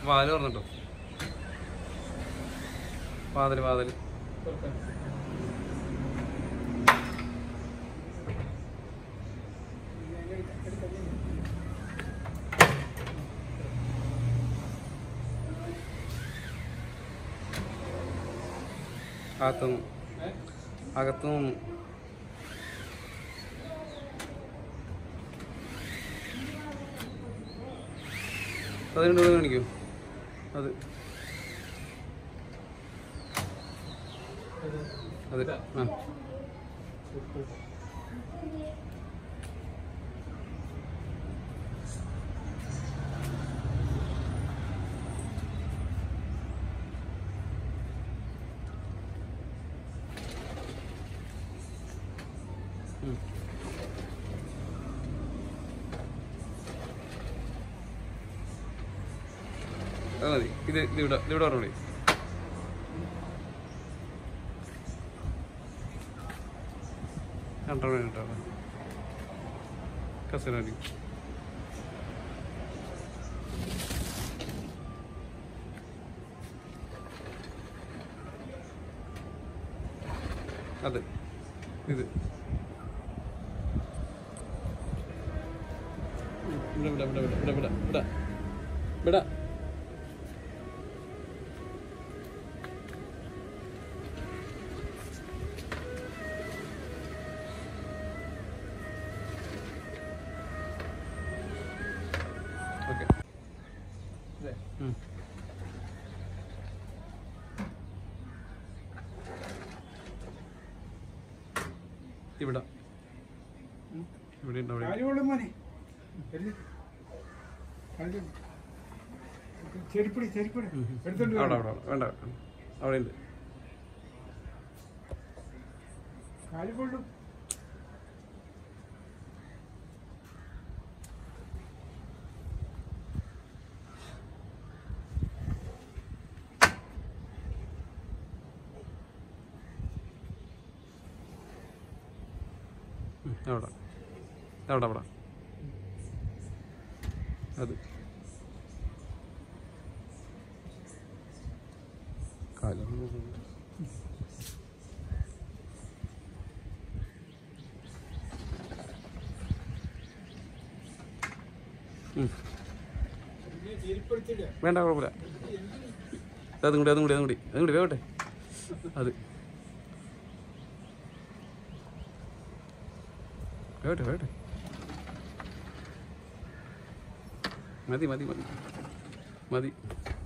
വാതിൽ പറഞ്ഞിട്ടോ വാതിൽ വാതിൽ അകത്തുനിന്ന് അകത്തുനിന്ന് അതിനുണ്ട് ഇവിടെ കാണിക്കൂ അത് അത് ആ ഉം. അത് മതി ഇത് ഇത് ഇവിടെ ഇത് ഇവിടെ പറഞ്ഞോളി രണ്ടോ രണ്ടോ കസര മതി അതെ ഇത് ഇവിടെ ഇവിടെ ഇവിടെ ഇവിടെ ഇവിടെ ഇവിടെ ഇവിടെ ഓക്കെ ഉം. ഇവിടെ ഇവിടെ ഉണ്ട് അവിടെ കാര്യമുള്ള മോനെ എല്ലാം. കാര്യം. ചെരുപ്പടി ചെരുപ്പടി എടുത്തോണ്ട് അവിടെ വരണം. അവിടെ വേണ്ട അവിടെ ഉണ്ട് കാല് കൊള്ളും ഉം, അവിടെ അവിടെ അവിടെ അത് കാലം ഉം. ചെരുപ്പെടുത്തില്ല വേണ്ട കുഴപ്പമില്ല അതും കൂടി അതും കൂടി അതും കൂടി അതും കൂടി വേവട്ടെ അത് വേവട്ടെ വേവട്ടെ മതി മതി മതി മതി